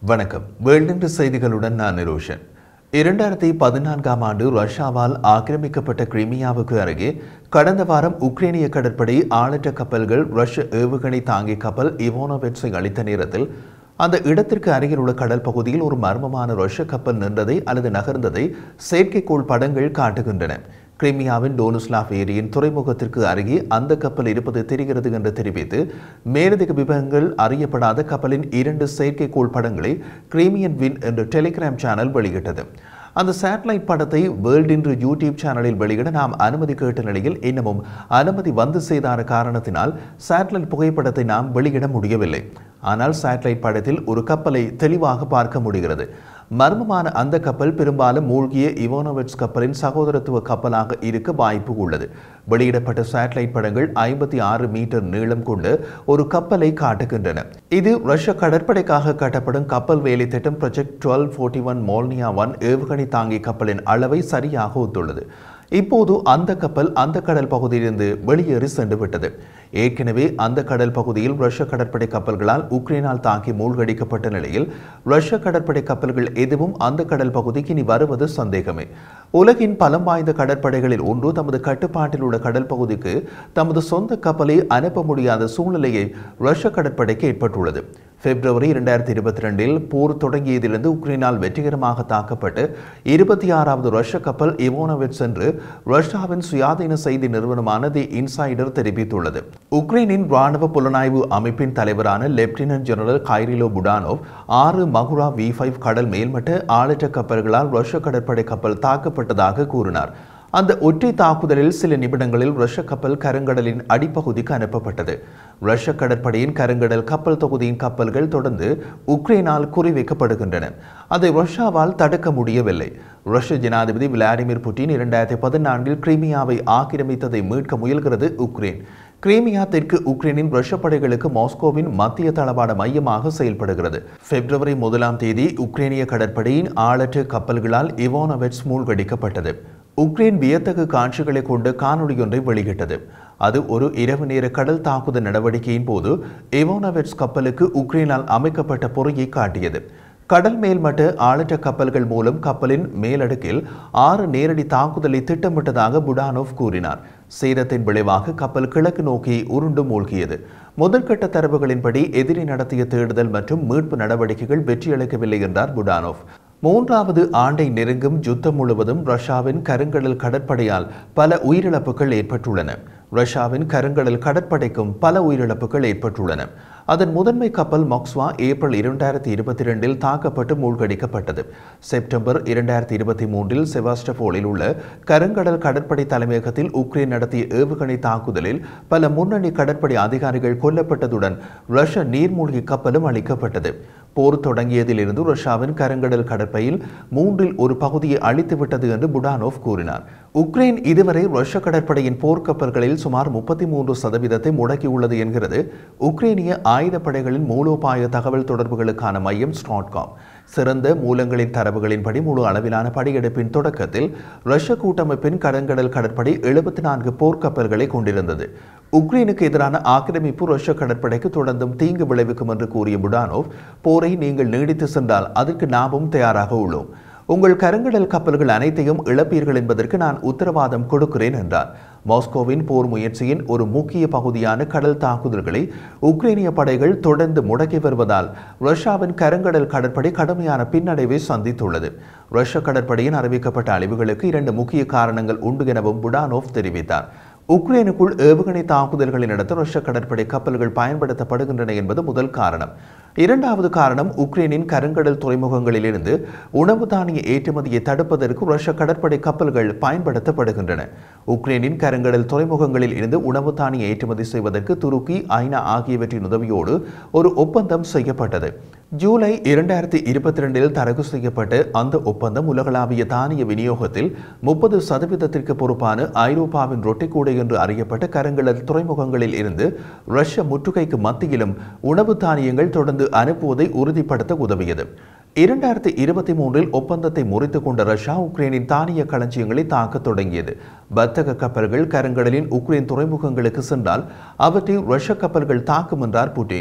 வணக்கம் வேல்டின்று செய்திகளுடன் நான் நிரோஷன் இரண்டாயிரத்தி பதினான்காம் ஆண்டு ரஷ்யாவால் ஆக்கிரமிக்கப்பட்ட கிரிமியாவுக்கு அருகே கடந்த வாரம் உக்ரைனிய கடற்படை ஆளற்ற கப்பல்கள் ரஷ்ய ஏவுகணை தாங்கி கப்பல் இவோனோவெட்ஸை அளித்த நேரத்தில் அந்த இடத்திற்கு அருகில் உள்ள கடல் பகுதியில் ஒரு மர்மமான ரஷ்ய கப்பல் நின்றதை அல்லது நகர்ந்ததை செயற்கைக்கோள் படங்கள் காட்டுகின்றன கிரிமியாவின் டோனுஸ்லாப் ஏரியின் துறைமுகத்திற்கு அருகே அந்த கப்பல் இருப்பது தெரிகிறது என்று தெரிவித்து மேலதிக விவரங்கள் அறியப்படாத கப்பலின் இரண்டு செயற்கைக்கோள் படங்களை கிரீமியன் வின் என்ற டெலிகிராம் சேனல் வெளியிட்டது அந்த சேட்டலைட் படத்தை வேர்ல்ட் இன்று யூடியூப் சேனலில் வெளியிட நாம் அனுமதி கேட்ட நிலையில் இன்னமும் அனுமதி வந்து செய்தான காரணத்தினால் சேட்டலைட் புகைப்படத்தை நாம் வெளியிட முடியவில்லை ஆனால் சேட்டலைட் படத்தில் ஒரு கப்பலை தெளிவாக பார்க்க முடிகிறது மர்மமான அந்த கப்பல் பெரும்பாலும் மூழ்கிய இவோனோவிட்ஸ் கப்பலின் சகோதரத்துவ கப்பலாக இருக்க வாய்ப்பு உள்ளது வெளியிடப்பட்ட சேட்டலைட் படங்கள் ஐம்பத்தி ஆறு மீட்டர் நீளம் கொண்டு ஒரு கப்பலை காட்டுகின்றன இது ரஷ்ய கடற்படைக்காக கட்டப்படும் கப்பல் வேலை திட்டம் project twelve forty one Molniya one ஏவுகணை தாங்கி கப்பலின் அளவை சரியாக ஒத்துள்ளது இப்போது அந்த கப்பல் அந்த கடல் பகுதியிலிருந்து வெளியேறி சென்று விட்டது ஏற்கனவே அந்த கடல் பகுதியில் ரஷ்ய கடற்படை கப்பல்களால் உக்ரைனால் தாக்கி மூழ்கடிக்கப்பட்ட நிலையில் ரஷ்ய கடற்படை கப்பல்கள் எதுவும் அந்த கடல் பகுதிக்கு இனி வருவது சந்தேகமே உலகின் பலம் வாய்ந்த கடற்படைகளில் ஒன்று தமது கட்டுப்பாட்டில் உள்ள கடல் பகுதிக்கு தமது சொந்த கப்பலை அனுப்ப முடியாத சூழ்நிலையை ரஷ்ய கடற்படைக்கு ஏற்பட்டுள்ளது பிப்ரவரி இரண்டாயிரத்தி இருபத்தி ரெண்டில் போர் தொடங்கியதிலிருந்து உக்ரைனால் வெற்றிகரமாக தாக்கப்பட்டு இருபத்தி ஆறாவது ரஷ்ய கப்பல் இவோனோவிட்ஸ் என்று ரஷ்யாவின் சுயாதீன செய்தி நிறுவனமான தி இன்சைடர் தெரிவித்துள்ளது உக்ரைனின் ராணுவ புலனாய்வு அமைப்பின் தலைவரான லெப்டினன்ட் ஜெனரல் கைரிலோ புடானோவ் ஆறு மகுரா வி ஃபைவ் கடல் மேல்மட்ட ஆளற்ற கப்பல்களால் ரஷ்ய கடற்படை கப்பல் தாக்கப்பட்டதாக கூறினார் அந்த ஒற்றை தாக்குதலில் சில நிமிடங்களில் ரஷ்ய கப்பல் கருங்கடலின் அடிப்பகுதிக்கு அனுப்பப்பட்டது ரஷ்ய கடற்படையின் கருங்கடல் கப்பல் தொகுதியின் கப்பல்கள் தொடர்ந்து உக்ரைனால் குறிவைக்கப்படுகின்றன அதை ரஷ்யாவால் தடுக்க முடியவில்லை ரஷ்ய ஜனாதிபதி விளாடிமிர் புட்டின் இரண்டாயிரத்தி பதினான்கில் கிரிமியாவை ஆக்கிரமித்ததை மீட்க முயல்கிறது உக்ரைன் கிரீமியா தெற்கு உக்ரைனின் ரஷ்ய படைகளுக்கு மாஸ்கோவின் மத்திய தளவாட மையமாக செயல்படுகிறது பிப்ரவரி முதலாம் தேதி உக்ரைனிய கடற்படையின் ஆளற்ற கப்பல்களால் இவோனோவெட்ஸ் மூழ்கடிக்கப்பட்டது உக்ரைன் வியத்தகு காட்சிகளை கொண்டு காணொலியொன்றை வெளியிட்டது அது ஒரு இரவு நேர கடல் தாக்குதல் நடவடிக்கையின் போது இவோனோவெட்ஸ் கப்பலுக்கு உக்ரைனால் அமைக்கப்பட்ட பொறியை காட்டியது கடல் மேல்மட்ட ஆளற்ற கப்பல்கள் மூலம் கப்பலின் மேலடுக்கில் ஆறு நேரடி தாக்குதலை திட்டமிட்டதாக புடானோவ் கூறினார் சேதத்தின் விளைவாக கப்பல் கிழக்கு நோக்கி உருண்டு மூழ்கியது முதற்கட்ட தரவுகளின்படி எதிரி நடத்திய தேடுதல் மற்றும் மீட்பு நடவடிக்கைகள் வெற்றியளிக்கவில்லை என்றார் புடானோவ் மூன்றாவது ஆண்டை நெருங்கும் யுத்தம் முழுவதும் ரஷ்யாவின் கருங்கடல் கடற்படையால் பல உயிரிழப்புகள் ஏற்பட்டுள்ளன ரஷ்யாவின் கருங்கடல் கடற்படைக்கும் பல உயிரிழப்புகள் ஏற்பட்டுள்ளன அதன் முதன்மை கப்பல் மொக்ஸ்வா ஏப்ரல் இரண்டாயிரத்தி இருபத்தி ரெண்டில் தாக்கப்பட்டு மூழ்கடிக்கப்பட்டது செப்டம்பர் இரண்டாயிரத்தி இருபத்தி மூன்றில் செவாஸ்டபோலில் உள்ள கருங்கடல் கடற்படை தலைமையகத்தில் உக்ரைன் நடத்திய ஏவுகணை தாக்குதலில் பல முன்னணி கடற்படை அதிகாரிகள் கொல்லப்பட்டதுடன் ரஷ்ய நீர்மூழ்கி கப்பலும் அளிக்கப்பட்டது போர் தொடங்கியதிலிருந்து ரஷ்யாவின் கருங்கடல் கடற்பையில் மூன்றில் ஒரு பகுதியை அழித்துவிட்டது என்று புடானோவ் கூறினார் உக்ரைன் இதுவரை ரஷ்ய கடற்படையின் போர்க்கப்பல்களில் சுமார் முப்பத்தி மூன்று சதவீதத்தை முடக்கியுள்ளது என்கிறது உக்ரைனிய ஆயுதப்படைகளின் மூலோபாய தகவல் தொடர்புகளுக்கான மையம் ஸ்ட்ராட்காம் சிறந்த மூலங்களின் தரவுகளின்படி முழு அளவிலான படையெடுப்பின் தொடக்கத்தில் ரஷ்ய கூட்டமைப்பின் கடற்கடல் கடற்படை எழுபத்தி நான்கு போர்க்கப்பல்களை கொண்டிருந்தது உக்ரைனுக்கு எதிரான ஆக்கிரமிப்பு ரஷ்ய கடற்படைக்கு தொடர்ந்தும் தீங்கு விளைவிக்கும் என்று கூறிய புடானோவ் போரை நீங்கள் நீடித்து சென்றால் அதற்கு நாமும் தயாராக உள்ளோம் உங்கள் கருங்கடல் கப்பல்கள் அனைத்தையும் இழப்பீர்கள் என்பதற்கு நான் உத்தரவாதம் கொடுக்கிறேன் என்றார் மாஸ்கோவின் போர் முயற்சியின் ஒரு முக்கிய பகுதியான கடல் தாக்குதல்களை உக்ரைனிய படைகள் தொடர்ந்து முடக்கி வருவதால் ரஷ்யாவின் கருங்கடல் கடற்படை கடுமையான பின்னடைவை சந்தித்துள்ளது ரஷ்ய கடற்படையின் அறிவிக்கப்பட்ட அழிவுகளுக்கு இரண்டு முக்கிய காரணங்கள் உண்டு எனவும் புடானோவ் தெரிவித்தார் உக்ரைனுக்குள் ஏவுகணை தாக்குதல்களை நடத்த ரஷ்ய கடற்படை கப்பல்கள் பயன்படுத்தப்படுகின்றன என்பது முதல் காரணம் இரண்டாவது காரணம் உக்ரைனின் கருங்கடல் துறைமுகங்களிலிருந்து உணவு தானிய ஏற்றுமதியை தடுப்பதற்கு ரஷ்ய கடற்படை கப்பல்கள் பயன்படுத்தப்படுகின்றன உக்ரைனின் கருங்கடல் துறைமுகங்களில் இருந்து உணவு தானிய ஏற்றுமதி செய்வதற்கு துருக்கி ஐநா ஆகியவற்றின் உதவியோடு ஒரு ஒப்பந்தம் செய்யப்பட்டது ஜூலை இரண்டாயிரத்தி இருபத்தி ரெண்டில் தரகு செய்யப்பட்ட அந்த ஒப்பந்தம் உலகளாவிய தானிய விநியோகத்தில் முப்பது சதவீதத்திற்கு பொறுப்பான ஐரோப்பாவின் ரொட்டிக்கூடை என்று அறியப்பட்ட கருங்கடல் துறைமுகங்களில் இருந்து ரஷ்ய முற்றுகைக்கு மத்தியிலும் உணவு தானியங்கள் தொடர்ந்து அனுப்புவதை உறுதிப்படுத்த உதவியது இரண்டாயிரத்தி இருபத்தி மூன்றில் ஒப்பந்தத்தை முறித்துக் கொண்ட ரஷ்யா உக்ரைனின் தானிய களஞ்சியங்களை தாக்கத் தொடங்கியது வர்த்தக கப்பல்கள் கருங்கடலின் உக்ரைன் துறைமுகங்களுக்கு சென்றால் அவற்றை ரஷ்ய கப்பல்கள் தாக்கும் என்றார் புட்டின்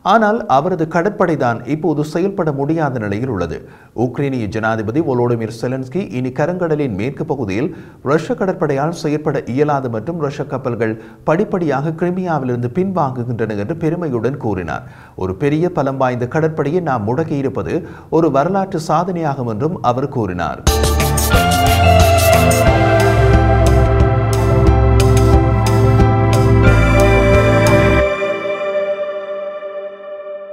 ஆனால் அவரது கடற்படைதான் இப்போது செயல்பட முடியாத நிலையில் உள்ளது உக்ரைனிய ஜனாதிபதி ஒலோடிமிர் செலன்ஸ்கி இனி கருங்கடலின் மேற்கு பகுதியில் ரஷ்ய கடற்படையால் செயற்பட இயலாது மற்றும் ரஷ்ய கப்பல்கள் படிப்படியாக கிரிமியாவிலிருந்து பின்வாங்குகின்றன என்று பெருமையுடன் கூறினார் ஒரு பெரிய பலம் வாய்ந்த கடற்படையை நாம் முடக்கியிருப்பது ஒரு வரலாற்று சாதனையாகும் என்றும் அவர் கூறினார்